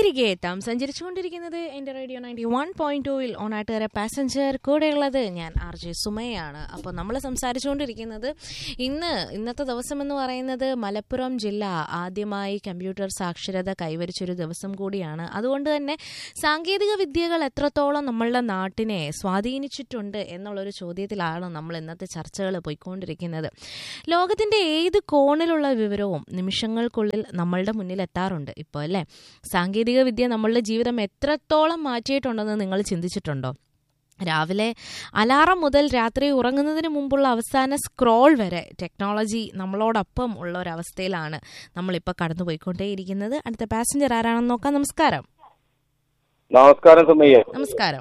തിരികെ എത്താം സഞ്ചരിച്ചുകൊണ്ടിരിക്കുന്നത് എൻ്റെ റേഡിയോ നയൻറ്റി വൺ പോയിന്റ് ടൂവിൽ ഓണാട്ടുകാര പാസഞ്ചർ കൂടെയുള്ളത് ഞാൻ ആർ ജെ സുമയാണ് അപ്പോൾ നമ്മൾ സംസാരിച്ചുകൊണ്ടിരിക്കുന്നത് ഇന്ന് ഇന്നത്തെ ദിവസം എന്ന് പറയുന്നത് മലപ്പുറം ജില്ല ആദ്യമായി കമ്പ്യൂട്ടർ സാക്ഷരത കൈവരിച്ചൊരു ദിവസം കൂടിയാണ് അതുകൊണ്ട് തന്നെ സാങ്കേതിക വിദ്യകൾ എത്രത്തോളം നമ്മളുടെ നാട്ടിനെ സ്വാധീനിച്ചിട്ടുണ്ട് എന്നുള്ളൊരു ചോദ്യത്തിലാണ് നമ്മൾ ഇന്നത്തെ ചർച്ചകൾ പോയിക്കൊണ്ടിരിക്കുന്നത് ലോകത്തിൻ്റെ ഏത് കോണിലുള്ള വിവരവും നിമിഷങ്ങൾക്കുള്ളിൽ നമ്മളുടെ മുന്നിൽ എത്താറുണ്ട് ഇപ്പോൾ അല്ലേ സാങ്കേതിക വിദ്യ നമ്മളുടെ ജീവിതം എത്രത്തോളം മാറ്റിയിട്ടുണ്ടെന്ന് നിങ്ങൾ ചിന്തിച്ചിട്ടുണ്ടോ രാവിലെ അലാറം മുതൽ രാത്രി ഉറങ്ങുന്നതിന് മുമ്പുള്ള അവസാന സ്ക്രോൾ വരെ ടെക്നോളജി നമ്മളോടൊപ്പം ഉള്ള ഒരവസ്ഥയിലാണ് നമ്മളിപ്പോൾ കടന്നുപോയിക്കൊണ്ടേയിരിക്കുന്നത് അടുത്ത പാസഞ്ചർ ആരാണെന്ന് നോക്കാം നമസ്കാരം നമസ്കാരം സുമയ്യ നമസ്കാരം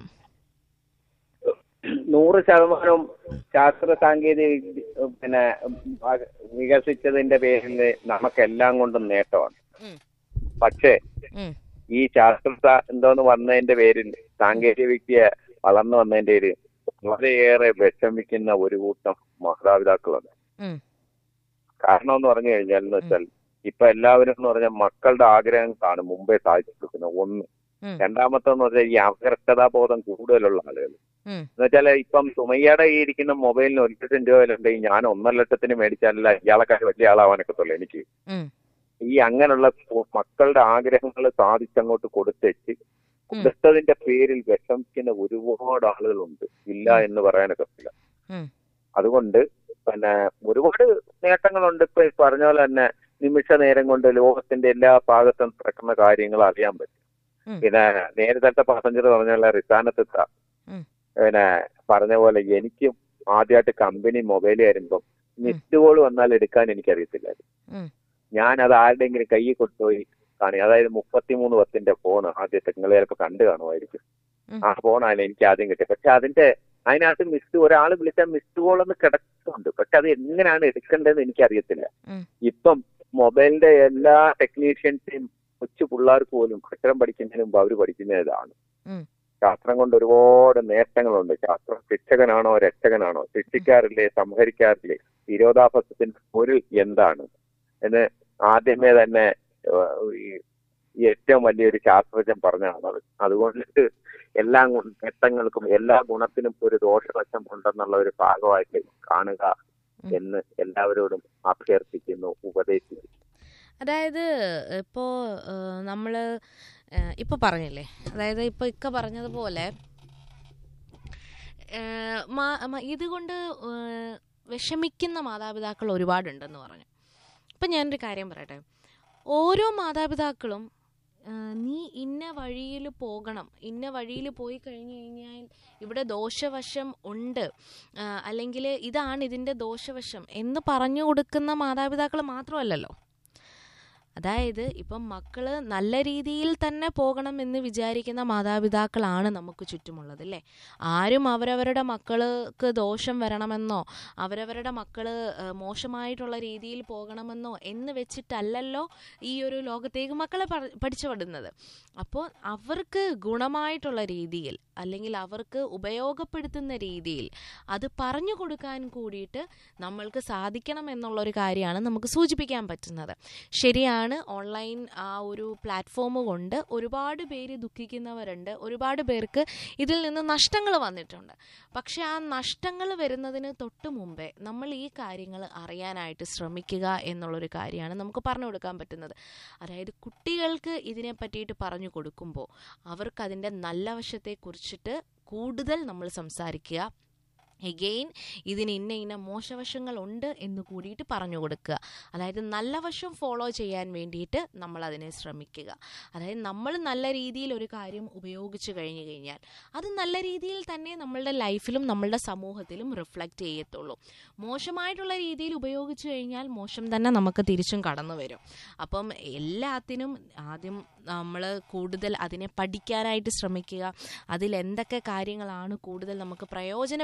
നൂറ് ശതമാനം ശാസ്ത്ര സാങ്കേതിക വിദ്യ പിന്നെ ആ, വികസിച്ചതിന്റെ പേരിൽ നമുക്കെല്ലാം കൊണ്ടും നേട്ടമാണ് ഉം. പക്ഷേ ഉം, ഈ ശാസ്ത്ര സാ- എന്തോന്ന് വന്നതിന്റെ പേരിൽ സാങ്കേതിക വിദ്യ വളർന്നു വന്നതിന്റെ പേരിൽ വളരെയേറെ വിഷമിക്കുന്ന ഒരു കൂട്ടം മാതാപിതാക്കളുണ്ട് ഉം, കാരണം എന്ന് പറഞ്ഞു കഴിഞ്ഞാൽ എന്ന് വെച്ചാൽ ഇപ്പൊ എല്ലാവരും എന്ന് പറഞ്ഞാൽ മക്കളുടെ ആഗ്രഹങ്ങളാണ് മുമ്പേ സാധിച്ചു കൊടുക്കുന്നത് ഒന്ന് ഉം, രണ്ടാമത്തെന്ന് പറഞ്ഞാൽ ഈ അപകർഷതാബോധം കൂടുതലുള്ള ആളുകൾ ഉം, എന്നുവെച്ചാൽ ഇപ്പം സുമയ്യയുടെ ഈ ഇരിക്കുന്ന മൊബൈലിന് ഒരു ലക്ഷം രൂപ വിലയുണ്ടെങ്കിൽ ഞാൻ ഒന്നര ലക്ഷത്തിന് മേടിച്ചാലല്ല ഇയാളെക്കാൾ വലിയ ആളാവാനൊക്കത്തുള്ളൂ എനിക്ക് ഉം, ഈ അങ്ങനെയുള്ള കു- മക്കളുടെ ആഗ്രഹങ്ങൾ സാധിച്ചങ്ങോട്ട് കൊടുത്തേച്ച് കൊടുത്തതിന്റെ പേരിൽ വിഷമിക്കുന്ന ഒരുപാട് ആളുകളുണ്ട് ഇല്ല എന്ന് പറയാനൊക്കത്തില്ല ഉം, അതുകൊണ്ട് പിന്നെ ഒരുപാട് നേട്ടങ്ങളുണ്ട് ഇപ്പൊ ഈ പറഞ്ഞ പോലെ തന്നെ നിമിഷ നേരം കൊണ്ട് ലോകത്തിന്റെ എല്ലാ ഭാഗത്തും നടക്കുന്ന കാര്യങ്ങൾ അറിയാൻ പറ്റും ഉം. പിന്നെ നേരത്തെ പാസഞ്ചർ പറഞ്ഞ പോലെ റിസാനത്ത് ഉം. പിന്നെ പറഞ്ഞ പോലെ എനിക്കും ആദ്യമായിട്ട് കമ്പനി മൊബൈൽ വരുമ്പം മിസ്ഡ് കോൾ വന്നാൽ എടുക്കാൻ എനിക്കറിയത്തില്ലായിരുന്നു ഉം, ഞാൻ അത് ആരുടെയെങ്കിലും കയ്യിൽ കൊണ്ടുപോയി കാണി അതായത് മുപ്പത്തിമൂന്ന് പത്തിന്റെ ഫോൺ ആദ്യത്തെ നിങ്ങൾ ചിലപ്പോൾ കണ്ടു കാണുമായിരിക്കും ഉം. ആ ഫോണാണ് എനിക്ക് ആദ്യം കിട്ടിയത് പക്ഷെ അതിന്റെ അതിനകത്ത് മിസ്ഡ് ഒരാൾ വിളിച്ചാൽ മിസ്ഡ് കോൾ എന്ന് കിടക്കുന്നുണ്ട് പക്ഷെ അത് എങ്ങനെയാണ് എടുക്കേണ്ടതെന്ന് എനിക്കറിയത്തില്ല ഉം. ഇപ്പം മൊബൈലിന്റെ എല്ലാ ടെക്നീഷ്യൻസിനും കൊച്ചു പിള്ളേർക്ക് പോലും അക്ഷരം പഠിക്കുന്നതിന് മുമ്പ് അവർ പഠിക്കുന്ന ഇതാണ് ഉം. ശാസ്ത്രം കൊണ്ട് ഒരുപാട് നേട്ടങ്ങളുണ്ട് ശാസ്ത്രം ശിക്ഷകനാണോ രക്ഷകനാണോ ശിക്ഷിക്കാറില്ലേ സംഹരിക്കാറില്ലേ വിരോധാഭാസത്തിന്റെ പൊരുൾ എന്താണ് എന്ന് ആദ്യമേ തന്നെ ഏഹ്, ഈ ഈ ഏറ്റവും വലിയൊരു ശാസ്ത്രജ്ഞൻ പറഞ്ഞതാണത് അതുകൊണ്ട് എല്ലാ ഗുണ- നേട്ടങ്ങൾക്കും എല്ലാ ഗുണത്തിനും ഒരു ദോഷവശം ഉണ്ടെന്നുള്ള ഒരു ഭാഗമായിട്ട് കാണുക ഉം. എന്ന് എല്ലാവരോടും അഭ്യർത്ഥിക്കുന്നു ഉപദേശിക്കുന്നു അതായത് ഇപ്പോൾ നമ്മൾ ഇപ്പോൾ പറഞ്ഞില്ലേ അതായത് ഇപ്പോൾ ഇക്ക പറഞ്ഞതുപോലെ ഏഹ്, മാ- മ- ഇതുകൊണ്ട് ഏഹ്, വിഷമിക്കുന്ന മാതാപിതാക്കൾ ഒരുപാടുണ്ടെന്ന് പറഞ്ഞു ഇപ്പം ഞാനൊരു കാര്യം പറയട്ടെ ഓരോ മാതാപിതാക്കളും ഏഹ്, നീ ഇന്ന വഴിയിൽ പോകണം ഇന്ന വഴിയിൽ പോയി കഴിഞ്ഞു കഴിഞ്ഞാൽ ഇവിടെ ദോഷവശം ഉണ്ട് അല്ലെങ്കിൽ ഇതാണ് ഇതിൻ്റെ ദോഷവശം എന്ന് പറഞ്ഞു കൊടുക്കുന്ന മാതാപിതാക്കൾ മാത്രമല്ലല്ലോ അതായത് ഇപ്പം മക്കള് നല്ല രീതിയിൽ തന്നെ പോകണം എന്ന് വിചാരിക്കുന്ന മാതാപിതാക്കളാണ് നമുക്ക് ചുറ്റുമുള്ളത് അല്ലേ ആരും അവരവരുടെ മക്കൾക്ക് ദോഷം വരണമെന്നോ അവരവരുടെ മക്കള് ഏഹ്, മോശമായിട്ടുള്ള രീതിയിൽ പോകണമെന്നോ എന്ന് വെച്ചിട്ടല്ലല്ലോ ഈ ഒരു ലോകത്തേക്ക് മക്കളെ പ- പഠിച്ചു വിടുന്നത് അപ്പോൾ അവർക്ക് ഗുണമായിട്ടുള്ള രീതിയിൽ അല്ലെങ്കിൽ അവർക്ക് ഉപയോഗപ്പെടുത്തുന്ന രീതിയിൽ അത് പറഞ്ഞു കൊടുക്കാൻ കൂടിയിട്ട് നമ്മൾക്ക് സാധിക്കണം എന്നുള്ളൊരു കാര്യമാണ് നമുക്ക് സൂചിപ്പിക്കാൻ പറ്റുന്നത് ശരിയാണ് ഓൺലൈൻ ആ ഒരു പ്ലാറ്റ്ഫോം കൊണ്ട് ഒരുപാട് പേര് ദുഃഖിക്കുന്നവരുണ്ട് ഒരുപാട് പേർക്ക് ഇതിൽ നിന്ന് നഷ്ടങ്ങൾ വന്നിട്ടുണ്ട് പക്ഷെ ആ നഷ്ടങ്ങൾ വരുന്നതിന് തൊട്ട് മുമ്പേ നമ്മൾ ഈ കാര്യങ്ങൾ അറിയാനായിട്ട് ശ്രമിക്കുക എന്നുള്ളൊരു കാര്യമാണ് നമുക്ക് പറഞ്ഞു കൊടുക്കാൻ പറ്റുന്നത് അതായത് കുട്ടികൾക്ക് ഇതിനെ പറ്റിയിട്ട് പറഞ്ഞു കൊടുക്കുമ്പോൾ അവർക്ക് അതിൻ്റെ നല്ല വശത്തെക്കുറിച്ചിട്ട് കൂടുതൽ നമ്മൾ സംസാരിക്കുക എഗെയിൻ ഇതിന് ഇന്ന ഇന്ന മോശവശങ്ങൾ ഉണ്ട് എന്ന് കൂടിയിട്ട് പറഞ്ഞു കൊടുക്കുക അതായത് നല്ല വശം ഫോളോ ചെയ്യാൻ വേണ്ടിയിട്ട് നമ്മൾ അതിനെ ശ്രമിക്കുക അതായത് നമ്മൾ നല്ല രീതിയിൽ ഒരു കാര്യം ഉപയോഗിച്ച് കഴിഞ്ഞു കഴിഞ്ഞാൽ അത് നല്ല രീതിയിൽ തന്നെ നമ്മളുടെ ലൈഫിലും നമ്മളുടെ സമൂഹത്തിലും റിഫ്ലക്റ്റ് ചെയ്യത്തുള്ളൂ മോശമായിട്ടുള്ള രീതിയിൽ ഉപയോഗിച്ച് കഴിഞ്ഞാൽ മോശം തന്നെ നമുക്ക് തിരിച്ചും കടന്നു വരും അപ്പം എല്ലാത്തിനും ആദ്യം നമ്മൾ കൂടുതൽ അതിനെ പഠിക്കാനായിട്ട് ശ്രമിക്കുക അതിൽ എന്തൊക്കെ കാര്യങ്ങളാണ് കൂടുതൽ നമുക്ക് പ്രയോജനപ്പെടുത്തേണ്ടത്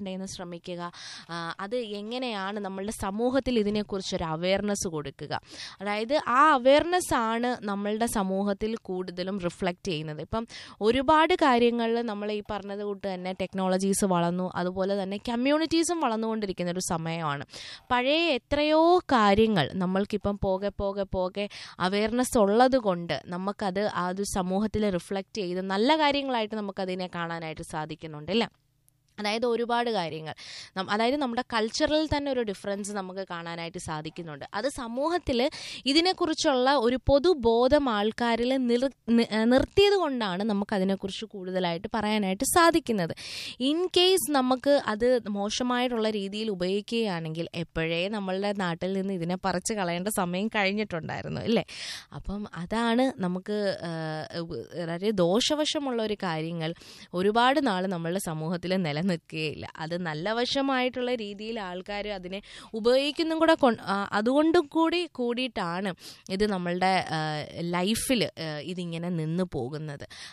എന്ന് ശ്രമിക്കുക ആ, അത് എങ്ങനെയാണ് നമ്മളുടെ സമൂഹത്തിൽ ഇതിനെക്കുറിച്ചൊരു അവയർനെസ് കൊടുക്കുക അതായത് ആ അവയർനെസ് ആണ് നമ്മളുടെ സമൂഹത്തിൽ കൂടുതലും റിഫ്ലക്റ്റ് ചെയ്യുന്നത് ഇപ്പം ഒരുപാട് കാര്യങ്ങളിൽ നമ്മൾ ഈ പറഞ്ഞത് കൂട്ട് തന്നെ ടെക്നോളജീസ് വളർന്നു അതുപോലെ തന്നെ കമ്മ്യൂണിറ്റീസും വളർന്നുകൊണ്ടിരിക്കുന്ന ഒരു സമയമാണ് പഴയ എത്രയോ കാര്യങ്ങൾ നമ്മൾക്കിപ്പം പോകെ പോകെ പോകെ അവയർനെസ് ഉള്ളത് കൊണ്ട് നമുക്കത് ആ ഒരു സമൂഹത്തിൽ റിഫ്ലക്റ്റ് ചെയ്ത് നല്ല കാര്യങ്ങളായിട്ട് നമുക്കതിനെ കാണാനായിട്ട് സാധിക്കുന്നുണ്ട് അല്ലേ അതായത് ഒരുപാട് കാര്യങ്ങൾ നം- അതായത് നമ്മുടെ കൾച്ചറിൽ തന്നെ ഒരു ഡിഫറൻസ് നമുക്ക് കാണാനായിട്ട് സാധിക്കുന്നുണ്ട് അത് സമൂഹത്തിൽ ഇതിനെക്കുറിച്ചുള്ള ഒരു പൊതുബോധം ആൾക്കാരിൽ നിർ നി- ഏഹ് നിർത്തിയത് കൊണ്ടാണ് നമുക്ക് അതിനെക്കുറിച്ച് കൂടുതലായിട്ട് പറയാനായിട്ട് സാധിക്കുന്നത് ഇൻ കേസ് നമുക്ക് അത് മോശമായിട്ടുള്ള രീതിയിൽ ഉപയോഗിക്കുകയാണെങ്കിൽ എപ്പോഴേ നമ്മളുടെ നാട്ടിൽ നിന്ന് ഇതിനെ പറിച്ച് കളയേണ്ട സമയം കഴിഞ്ഞിട്ടുണ്ടായിരുന്നു അല്ലേ അപ്പം അതാണ് നമുക്ക് ഏഹ്, വളരെ ദോഷവശമുള്ള ഒരു കാര്യങ്ങൾ ഒരുപാട് നാൾ നമ്മളുടെ സമൂഹത്തിൽ നിലനിൽക്കുകയില്ല അത് നല്ല വശമായിട്ടുള്ള രീതിയിൽ ആൾക്കാർ അതിനെ ഉപയോഗിക്കുന്നതും കൂടെ കൊ- ആ, അതുകൊണ്ടും കൂടി കൂടിയിട്ടാണ് ഇത് നമ്മളുടെ ലൈഫിൽ ഇതിങ്ങനെ നിന്ന് പോകുന്നത്